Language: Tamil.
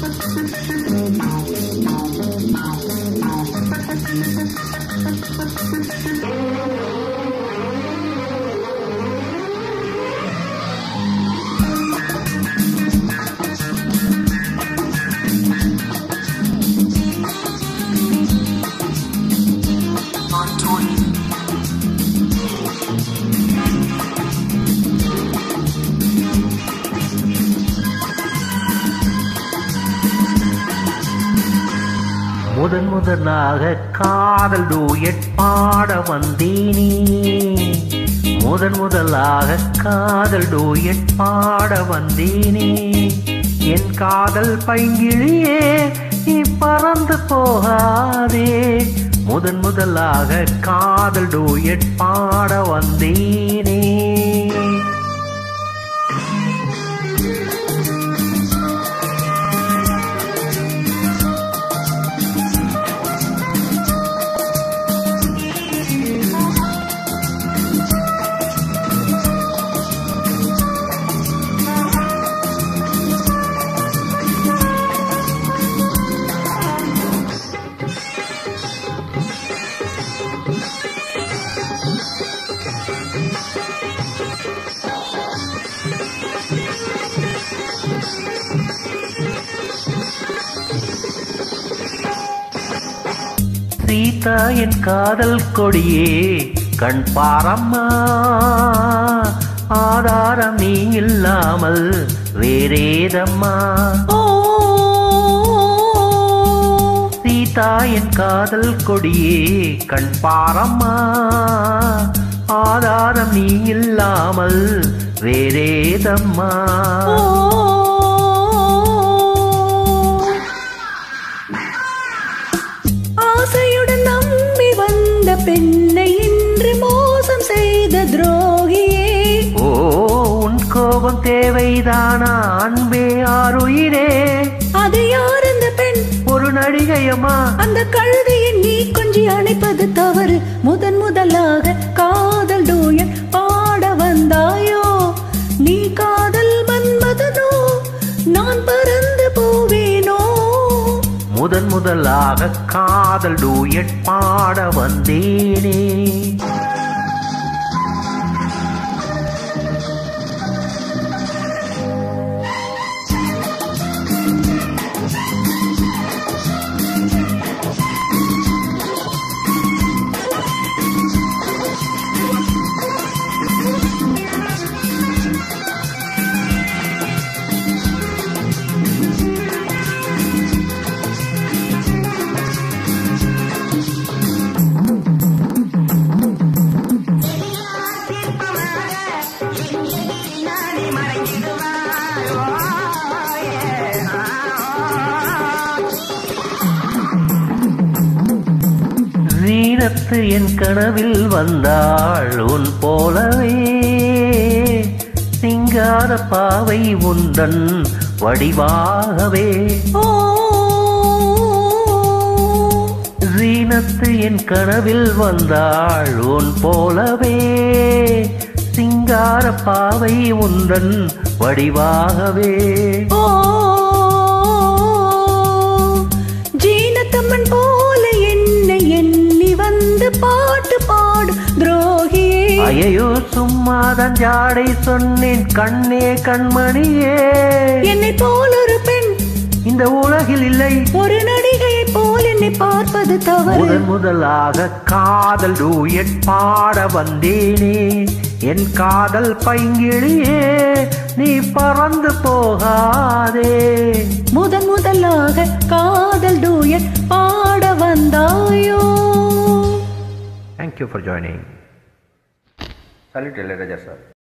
முதன் முதலாக காதல் டூயட் பாட வந்தேனே முதன் முதலாக காதல் டூயட் பாட வந்தேனே என் காதல் பைங்கிழியே நீ பறந்து போகாதே முதன் முதலாக காதல் டூயட் பாட வந்தேனே சீதா என் காதல் கொடியே கண் பாரம்மா ஆதாரம் நீ இல்லாமல் வேறேதம்மா சீதா என் காதல் கொடியே கண் பாரம்மா ஆதாரம் நீ இல்லாமல் வேறேதம்மா ஆசையுடன் நம்பி வந்த பெண்ணை இன்று மோசம் செய்த துரோகியே ஓ உன் கோபம் தேவைதானா அன்பே ஆறுயிரே அது யார் அந்த பெண் ஒரு நடிகையம்மா அந்த கழுதையை நீ கொஞ்சி அணைப்பது தவறு முதன் முதலாக காதல் டூயட் பாட வந்தாயோ நீ காதல் மன்மதனோ நான் பறந்து போவேனோ முதன் முதலாக காதல் டூயட் பாட வந்தேனே வீணத்து என் கனவில் வந்தாள் உன் போலவே சிங்கார பாவை உந்தன் வடிவாகவே ஓ ஜீனத்து என் கனவில் வந்தாள் உன் போலவே சிங்கார பாவை உந்தன் வடிவாகவே ஓ ஜீனத்தம்மன் போல என்னை எண்ணி வந்து பாட்டு பாடு துரோகியே ஐயோ சும்மாதான் ஜாடை சொன்னேன் கண்ணே கண்மணியே என்னை போல் ஒரு பெண் இந்த உலகில் இல்லை ஒரு நடிகையை போல் என்னை பார்ப்பது தவறு முதன் முதலாக காதல் டூயட் பாட வந்தேனே என் காதல் பைங்கிழியே நீ பறந்து போகாதே முதன் முதலாக காதல் டூயட் பாட வந்தாயோ thank you for joining salute Ilaiyaraaja sir